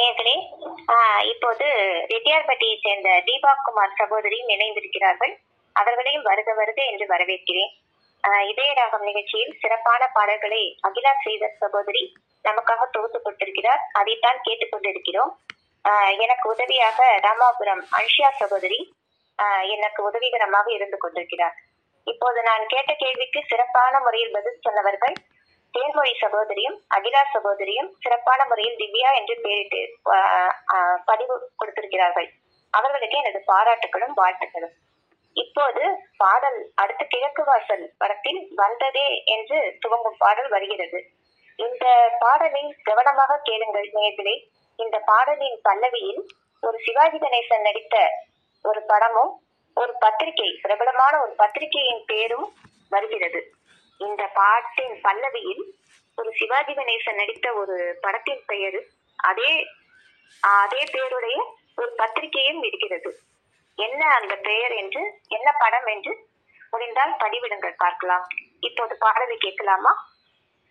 நேர்களே ஆஹ் இப்போது ரெட்டியார்பட்டியை சேர்ந்த தீபக் குமார் சகோதரியும் இணைந்திருக்கிறார்கள் அவர்களையும் வருக வருக என்று வரவேற்கிறேன் ஆஹ் இதய ராகம் நிகழ்ச்சியில் சிறப்பான பாடல்களை அகிலா ஸ்ரீதர் சகோதரி நமக்காக தொகுத்து கொடுத்திருக்கிறார் அதைத்தான் கேட்டுக்கொண்டிருக்கிறோம் ஆஹ் எனக்கு உதவியாக ராமாபுரம் அன்ஷியா சகோதரி ஆஹ் எனக்கு உதவிகரமாக இருந்து கொண்டிருக்கிறார் இப்போது நான் கேட்ட கேள்விக்கு சிறப்பான முறையில் பதில் சொன்னவர்கள் தேன்மொழி சகோதரியும் அகிலா சகோதரியும் சிறப்பான முறையில் திவ்யா என்று பெயரிட்டு ஆஹ், ஆஹ், பதிவு கொடுத்திருக்கிறார்கள் அவர்களுக்கு எனது பாராட்டுகளும் வாழ்த்துக்களும் இப்போது பாடல் அடுத்த கிழக்கு வாசல் படத்தில் வந்ததே என்று துவங்கும் பாடல் வருகிறது இந்த பாடலை கவனமாக கேளுங்கள் நேர்களே இந்த பாடலின் பல்லவியில் ஒரு சிவாஜி கணேசன் நடித்த ஒரு படமும் ஒரு பத்திரிகை பிரபலமான ஒரு பத்திரிகையின் பேரும் வருகிறது இந்த பாட்டின் பல்லவியில் ஒரு சிவாஜி கணேசன் நடித்த ஒரு படத்தின் பெயர் அதே அதே பெயருடைய ஒரு பத்திரிகையும் இருக்கிறது என்ன அந்த பெயர் என்று என்ன படம் என்று முடிந்தால் பதிவிடுங்கள் பார்க்கலாம் இப்போது பாடலை கேட்கலாமா